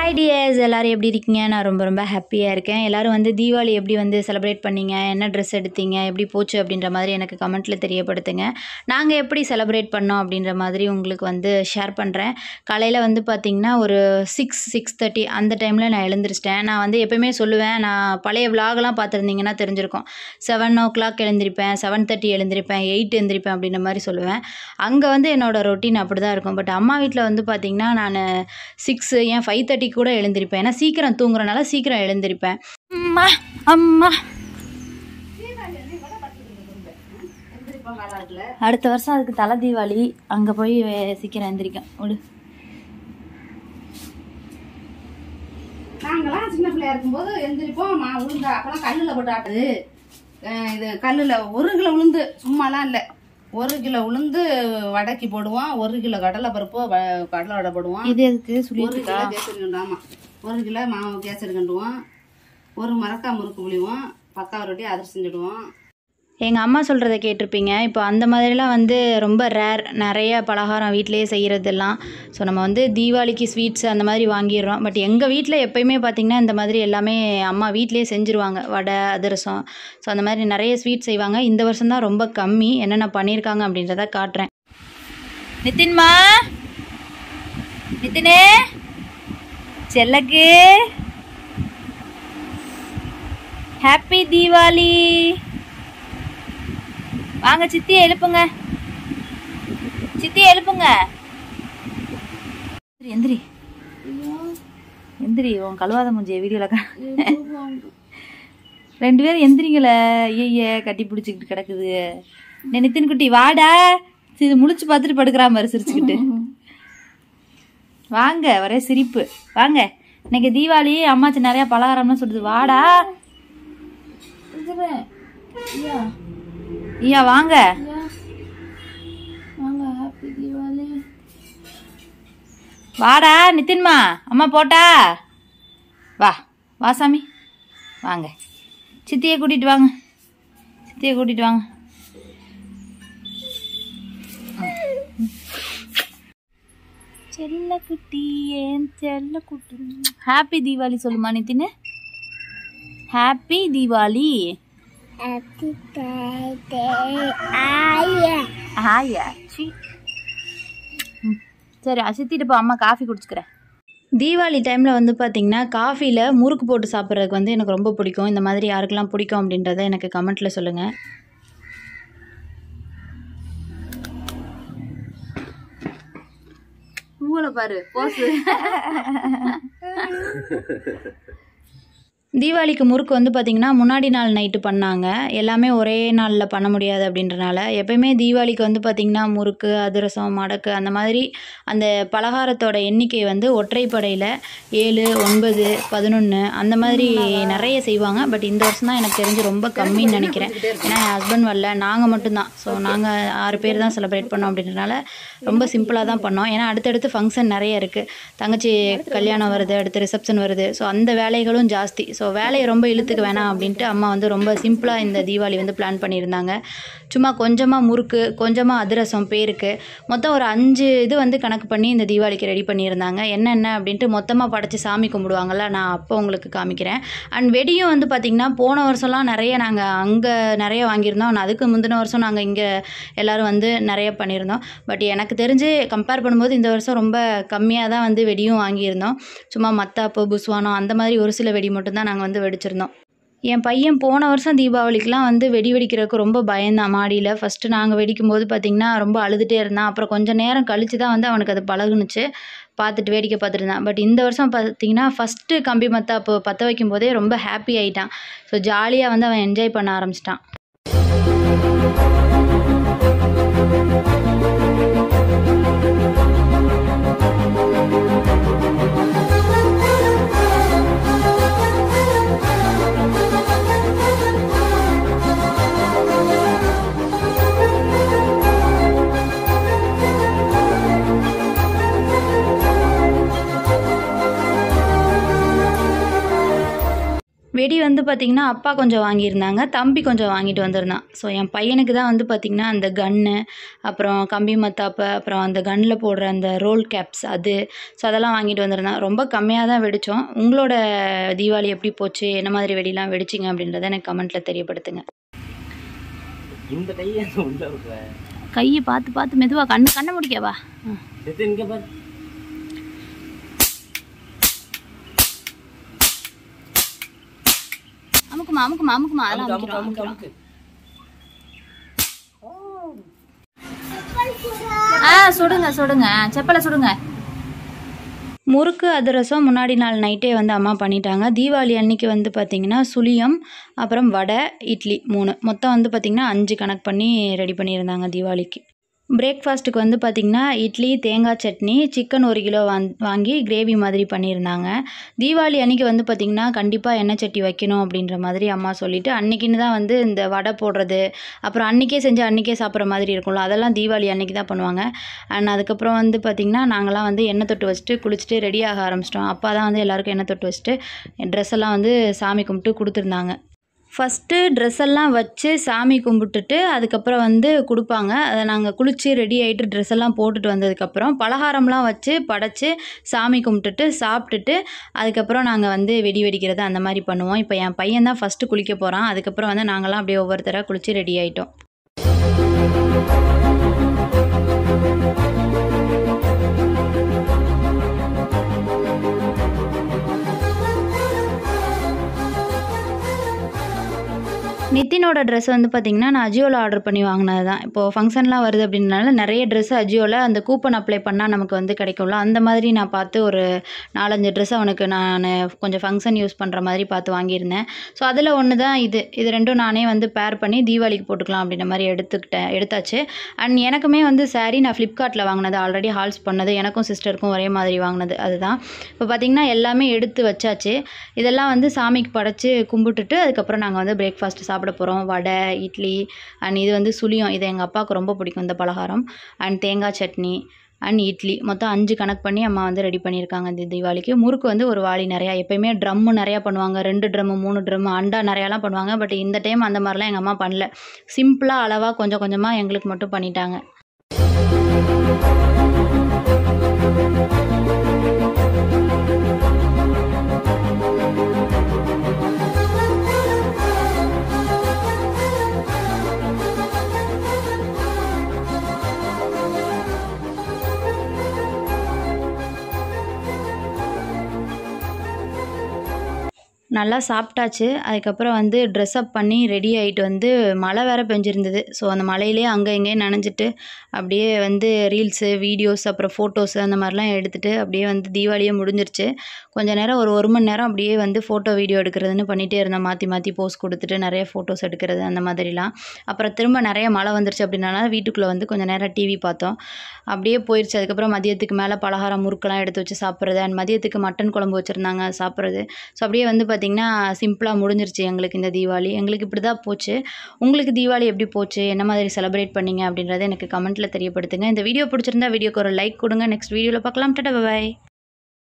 hi tears எல்லோரும் எப்படி இருக்கீங்க நான் ரொம்ப ரொம்ப ஹாப்பியாக இருக்கேன் எல்லோரும் வந்து தீபாவளி எப்படி வந்து செலிப்ரேட் பண்ணீங்க என்ன ட்ரெஸ் எடுத்தீங்க எப்படி போச்சு அப்படின்ற மாதிரி எனக்கு கமெண்ட்டில் தெரியப்படுத்துங்க நாங்கள் எப்படி செலிப்ரேட் பண்ணோம் அப்படின்ற மாதிரி உங்களுக்கு வந்து ஷேர் பண்ணுறேன் காலையில் வந்து பார்த்திங்கன்னா ஒரு சிக்ஸ் சிக்ஸ் தேர்ட்டி அந்த டைமில் நான் எழுந்திரிச்சிட்டேன் நான் வந்து எப்பயுமே சொல்லுவேன் நான் பழைய விலாகலாம் பார்த்துருந்தீங்கன்னா தெரிஞ்சிருக்கும் செவன் ஓ கிளாக் எழுந்திருப்பேன் செவன் தேர்ட்டி எழுந்திருப்பேன் எயிட் எழுந்திருப்பேன் அப்படின்ற மாதிரி சொல்லுவேன் அங்கே வந்து என்னோடய ரொட்டீன் அப்படி தான் இருக்கும் பட் அம்மா வீட்டில் வந்து பார்த்திங்கன்னா நான் சிக்ஸு ஏன் ஃபைவ் தேர்ட்டி கூட எழுந்திருப்பேன் ஏன்னா சீக்கிரம் தூங்குறனால சீக்கிரம் எழுந்திருப்பேன் அம்மா அம்மா அடுத்த வருஷம் அதுக்கு தலை தீபாவளி அங்கே போய் வே- சீக்கிரம் எழுந்திரிக்கும் விடு நாங்களாம் சின்ன பிள்ளையா இருக்கும்போது எந்திரிப்போம் மா உளுந்தா அப்பெல்லாம் கல்லுல போட்டு ஆட்டுது அஹ் இது கல்லுல ஒரு கிலோ உளுந்து சும்மாலாம் இல்லை ஒரு கிலோ உளுந்து வடக்கி போடுவோம் ஒரு கிலோ கடலை பருப்பு வ- கடலை வடை போடுவோம் இது எதுக்கு ஒரு சொல்லிட்டு கிலோ கேசரி கண்டு ஆமா ஒரு கிலோ மாவு கேசரி கண்டுவோம் ஒரு மரக்கா முறுக்கு புளிவோம் பக்கா ரொட்டி அதிர்ச்சி செஞ்சுடுவோம் எங்கள் அம்மா சொல்கிறத கேட்டிருப்பீங்க இப்போ அந்த மாதிரிலாம் வந்து ரொம்ப ரேர் நிறைய பலகாரம் வீட்டிலேயே செய்கிறதெல்லாம் ஸோ நம்ம வந்து தீபாவளிக்கு ஸ்வீட்ஸ் அந்த மாதிரி வாங்கிடுறோம் பட் எங்கள் வீட்டில் எப்பயுமே பார்த்திங்கன்னா இந்த மாதிரி எல்லாமே அம்மா வீட்டிலேயே செஞ்சுருவாங்க வடை அதிரசம் ஸோ அந்த மாதிரி நிறைய ஸ்வீட் செய்வாங்க இந்த வருஷம் தான் ரொம்ப கம்மி என்னென்ன பண்ணியிருக்காங்க அப்படின்றத காட்டுறேன் நிதின்மா நிதினே செல்லக்கு ஹாப்பி தீபாவளி வாங்க சித்தியை எழுப்புங்க சித்தியை எழுப்புங்க எந்திரி எந்திரி உன் கழுவாத மூஞ்சிய வீடியோவில் ரெண்டு பேரும் எந்திரிங்கள ஐய கட்டி பிடிச்சிக்கிட்டு கிடக்குது டேய் நித்தின் குட்டி வாடா இது முழிச்சு பார்த்துட்டு படுக்கிறா மாதிரி சிரிச்சுக்கிட்டு வாங்க ஒரே சிரிப்பு வாங்க இன்னைக்கு தீபாவளி அம்மாச்சி நிறைய பலகாரம்லாம் சொல்லுது வாடா ஐயா வாங்க வாடா நிதின்மா அம்மா போட்டா வா வா சாமி வாங்க சித்தியை கூட்டிட்டு வாங்க சித்தியை கூட்டிட்டு வாங்க செல்ல குட்டி ஏன் செல்ல குட்டி ஹாப்பி தீபாவளி சொல்லுமா நிதின் ஹாப்பி தீபாவளி ஆயா சீ ம், சரி அசித்திட்டு போ அம்மா காஃபி குடிச்சுக்கிறேன் தீபாவளி டைமில் வந்து பார்த்திங்கன்னா காஃபியில் முறுக்கு போட்டு சாப்பிட்றதுக்கு வந்து எனக்கு ரொம்ப பிடிக்கும் இந்த மாதிரி யாருக்கெல்லாம் பிடிக்கும் அப்படின்றத எனக்கு கமெண்ட்டில் சொல்லுங்கள் மூளை பாரு போசு தீபாவளிக்கு முறுக்கு வந்து பார்த்திங்கன்னா முன்னாடி நாள் நைட்டு பண்ணாங்க எல்லாமே ஒரே நாளில் பண்ண முடியாது அப்படின்றனால எப்பயுமே தீபாவளிக்கு வந்து பார்த்திங்கன்னா முறுக்கு அதிரசம் மடக்கு அந்த மாதிரி அந்த பலகாரத்தோட எண்ணிக்கை வந்து ஒற்றைப்படையில் ஏழு ஒன்பது பதினொன்று அந்த மாதிரி நிறைய செய்வாங்க பட் இந்த வருஷம் தான் எனக்கு தெரிஞ்சு ரொம்ப கம்மின்னு நினைக்கிறேன் ஏன்னா என் ஹஸ்பண்ட் வரல நாங்கள் மட்டும்தான் ஸோ நாங்கள் ஆறு பேர் தான் செலிப்ரேட் பண்ணோம் அப்படின்றனால ரொம்ப சிம்பிளாக தான் பண்ணோம் ஏன்னா அடுத்தடுத்து ஃபங்க்ஷன் நிறைய இருக்குது தங்கச்சி கல்யாணம் வருது அடுத்து ரிசப்ஷன் வருது ஸோ அந்த வேலைகளும் ஜாஸ்தி ஸோ வேலையை ரொம்ப இழுத்துக்க வேணாம் அப்படின்ட்டு அம்மா வந்து ரொம்ப சிம்பிளாக இந்த தீபாவளி வந்து பிளான் பண்ணியிருந்தாங்க சும்மா கொஞ்சமாக முறுக்கு கொஞ்சமாக அதிரசம் பேருக்கு மொத்தம் ஒரு அஞ்சு இது வந்து கணக்கு பண்ணி இந்த தீபாவளிக்கு ரெடி பண்ணியிருந்தாங்க என்னென்ன அப்படின்ட்டு மொத்தமாக படைச்சி சாமி கும்பிடுவாங்கல்ல நான் அப்போ உங்களுக்கு காமிக்கிறேன் அண்ட் வெடியும் வந்து பார்த்திங்கன்னா போன வருஷம்லாம் நிறைய நாங்கள் அங்கே நிறைய வாங்கியிருந்தோம் ஆனால் அதுக்கு முந்தின வருஷம் நாங்கள் இங்கே எல்லோரும் வந்து நிறைய பண்ணியிருந்தோம் பட் எனக்கு தெரிஞ்சு கம்பேர் பண்ணும்போது இந்த வருஷம் ரொம்ப கம்மியாக தான் வந்து வெடியும் வாங்கியிருந்தோம் சும்மா மத்தாப்பு புஸ்வானம் அந்த மாதிரி ஒரு சில வெடி மட்டும்தான் நாங்கள் வந்து வெடிச்சிருந்தோம் என் பையன் போன வருஷம் தீபாவளிக்கெலாம் வந்து வெடி வெடிக்கிறதுக்கு ரொம்ப பயந்தான் மாடியில் ஃபஸ்ட்டு நாங்கள் வெடிக்கும்போது பார்த்திங்கன்னா ரொம்ப அழுதுகிட்டே இருந்தான் அப்புறம் கொஞ்சம் நேரம் கழித்து தான் வந்து அவனுக்கு அது பழகுனுச்சு பார்த்துட்டு வேடிக்கை பார்த்துட்டு இருந்தான் பட் இந்த வருஷம் பார்த்திங்கன்னா ஃபஸ்ட்டு கம்பி மத்தாப்பு பற்ற வைக்கும் போதே ரொம்ப ஹாப்பி ஆகிட்டான் ஸோ ஜாலியாக வந்து அவன் என்ஜாய் பண்ண ஆரம்பிச்சிட்டான் வெடி வந்து பார்த்திங்கன்னா அப்பா கொஞ்சம் வாங்கியிருந்தாங்க தம்பி கொஞ்சம் வாங்கிட்டு வந்திருந்தான் ஸோ என் பையனுக்கு தான் வந்து பார்த்திங்கன்னா அந்த கன்னு அப்புறம் கம்பி மத்தாப்பு அப்புறம் அந்த கன்னில் போடுற அந்த ரோல் கேப்ஸ் அது ஸோ அதெல்லாம் வாங்கிட்டு வந்திருந்தான் ரொம்ப கம்மியாக தான் வெடித்தோம் உங்களோட தீபாவளி எப்படி போச்சு என்ன மாதிரி வெடிலாம் வெடிச்சிங்க அப்படின்றத எனக்கு கமெண்ட்டில் தெரியப்படுத்துங்க இந்த கையை உள்ள இருக்கிற கையை பார்த்து பார்த்து மெதுவாக கண்ணு கண்ணை முடிக்கவா செத்து இங்க பாரு அமுக்குமா அமுக்குமா அமுக்குமா அதெல்லாம் அமுக்கு, அமுக்கு, அமுக்கிறோம் அமுக்கு, அமுக்கிறோம் ஆ சுடுங்க சுடுங்க செப்பலை சுடுங்க முறுக்கு அதிரசம் முன்னாடி நாள் நைட்டே வந்து அம்மா பண்ணிட்டாங்க தீபாவளி அன்னைக்கு வந்து பார்த்திங்கன்னா சுழியம் அப்புறம் வடை இட்லி மூணு மொத்தம் வந்து பார்த்திங்கன்னா அஞ்சு கணக்கு பண்ணி ரெடி பண்ணியிருந்தாங்க தீபாவளிக்கு பிரேக்ஃபாஸ்ட்டுக்கு வந்து பார்த்திங்கன்னா இட்லி தேங்காய் சட்னி சிக்கன் ஒரு கிலோ வாங் வாங்கி கிரேவி மாதிரி பண்ணியிருந்தாங்க தீபாவளி அன்னைக்கு வந்து பார்த்திங்கன்னா கண்டிப்பாக எண்ணெய் சட்டி வைக்கணும் அப்படின்ற மாதிரி அம்மா சொல்லிவிட்டு அன்னைக்குன்னு தான் வந்து இந்த வடை போடுறது அப்புறம் அன்றைக்கே செஞ்சு அன்றைக்கே சாப்பிட்ற மாதிரி இருக்கும்ல அதெல்லாம் தீபாவளி அன்னைக்கு தான் பண்ணுவாங்க அண்ட் அதுக்கப்புறம் வந்து பார்த்திங்கன்னா நாங்களாம் வந்து எண்ணெய் தொட்டு வச்சுட்டு குளிச்சுட்டு ரெடி ஆக ஆரம்பிச்சிட்டோம் அப்பா தான் வந்து எல்லாருக்கும் எண்ணெய் தொட்டு வச்சுட்டு ட்ரெஸ் எல்லாம் வந்து சாமி கும்பிட்டு கொடுத்துருந்தாங்க ஃபஸ்ட்டு ட்ரெஸ் எல்லாம் வச்சு சாமி கும்பிட்டுட்டு அதுக்கப்புறம் வந்து கொடுப்பாங்க அதை நாங்கள் குளித்து ரெடி ஆகிட்டு ட்ரெஸ் எல்லாம் போட்டுட்டு வந்ததுக்கப்புறம் பலகாரம்லாம் வச்சு படைச்சு சாமி கும்பிட்டுட்டு சாப்பிட்டுட்டு அதுக்கப்புறம் நாங்கள் வந்து வெடி வெடிக்கிறது அந்த மாதிரி பண்ணுவோம் இப்போ என் பையன் தான் ஃபஸ்ட்டு குளிக்க போகிறான் அதுக்கப்புறம் வந்து நாங்களாம் அப்படியே ஒவ்வொருத்தராக குளித்து ரெடி ஆகிட்டோம் நித்தினோட ட்ரெஸ் வந்து பார்த்திங்கன்னா நான் அஜியோவில் ஆர்டர் பண்ணி வாங்கினது தான் இப்போது ஃபங்க்ஷன்லாம் வருது அப்படின்றனால நிறைய ட்ரெஸ் அஜியோவில் அந்த கூப்பன் அப்ளை பண்ணால் நமக்கு வந்து கிடைக்கும்ல அந்த மாதிரி நான் பார்த்து ஒரு நாலஞ்சு ட்ரெஸ் அவனுக்கு நான் கொஞ்சம் ஃபங்க்ஷன் யூஸ் பண்ணுற மாதிரி பார்த்து வாங்கியிருந்தேன் ஸோ அதில் ஒன்று தான் இது இது ரெண்டும் நானே வந்து பேர் பண்ணி தீபாவளிக்கு போட்டுக்கலாம் அப்படின்ற மாதிரி எடுத்துக்கிட்டேன் எடுத்தாச்சு அண்ட் எனக்குமே வந்து saree நான் ஃப்ளிப்கார்ட்டில் வாங்கினது ஆல்ரெடி ஹால்ஸ் பண்ணது எனக்கும் சிஸ்டருக்கும் ஒரே மாதிரி வாங்கினது அதுதான் இப்போ பார்த்திங்கன்னா எல்லாமே எடுத்து வச்சாச்சு இதெல்லாம் வந்து சாமிக்கு படைச்சு கும்பிட்டுட்டு அதுக்கப்புறம் நாங்கள் வந்து பிரேக்ஃபாஸ்ட் சாப்பிட போகிறோம் வடை இட்லி அண்ட் இது வந்து சுழியம் இது எங்கள் அப்பாவுக்கு ரொம்ப பிடிக்கும் இந்த பலகாரம் அண்ட் தேங்காய் சட்னி அண்ட் இட்லி மொத்தம் அஞ்சு கணக்கு பண்ணி அம்மா வந்து ரெடி பண்ணியிருக்காங்க இந்த தீபாவளிக்கு முறுக்கு வந்து ஒரு வாளி நிறையா எப்பயுமே ட்ரம்மு நிறையா பண்ணுவாங்க ரெண்டு ட்ரம்மு மூணு ட்ரம்மு அண்டா நிறையாலாம் பண்ணுவாங்க பட் இந்த டைம் அந்த மாதிரிலாம் எங்கள் அம்மா பண்ணல சிம்பிளாக அளவாக கொஞ்சம் கொஞ்சமாக எங்களுக்கு மட்டும் பண்ணிட்டாங்க நல்லா சாப்பிட்டாச்சு அதுக்கப்புறம் வந்து ட்ரெஸ் அப் பண்ணி ரெடி ஆகிட்டு வந்து மழை வேற பெஞ்சிருந்தது ஸோ அந்த மழையிலே அங்கே இங்கேயும் நனைஞ்சிட்டு அப்படியே வந்து ரீல்ஸு வீடியோஸ் அப்புறம் ஃபோட்டோஸ் அந்த மாதிரிலாம் எடுத்துகிட்டு அப்படியே வந்து தீபாவளியே முடிஞ்சிருச்சு கொஞ்ச நேரம் ஒரு ஒரு மணி நேரம் அப்படியே வந்து ஃபோட்டோ வீடியோ எடுக்கிறதுன்னு பண்ணிகிட்டே இருந்தேன் மாற்றி மாற்றி போஸ் கொடுத்துட்டு நிறைய ஃபோட்டோஸ் எடுக்கிறது அந்த மாதிரிலாம் அப்புறம் திரும்ப நிறைய மழை வந்துருச்சு அப்படின்னால வீட்டுக்குள்ளே வந்து கொஞ்சம் நேரம் டிவி பார்த்தோம் அப்படியே போயிடுச்சு அதுக்கப்புறம் மதியத்துக்கு மேலே பலகாரம் முறுக்கெல்லாம் எடுத்து வச்சு சாப்பிட்றது அண்ட் மதியத்துக்கு மட்டன் குழம்பு வச்சுருந்தாங்க சாப்பிட்றது ஸோ அப்படியே வந்து பார்த்திங்கன்னா சிம்பிளாக முடிஞ்சிருச்சு எங்களுக்கு இந்த தீபாவளி எங்களுக்கு இப்படி தான் போச்சு உங்களுக்கு தீபாவளி எப்படி போச்சு என்ன மாதிரி செலிப்ரேட் பண்ணீங்க அப்படின்றத எனக்கு கமெண்ட்டில் தெரியப்படுத்துங்க இந்த வீடியோ பிடிச்சிருந்தா வீடியோக்கு ஒரு லைக் கொடுங்க நெக்ஸ்ட் வீடியோவில் பார்க்கலாம் டட்டா பாய்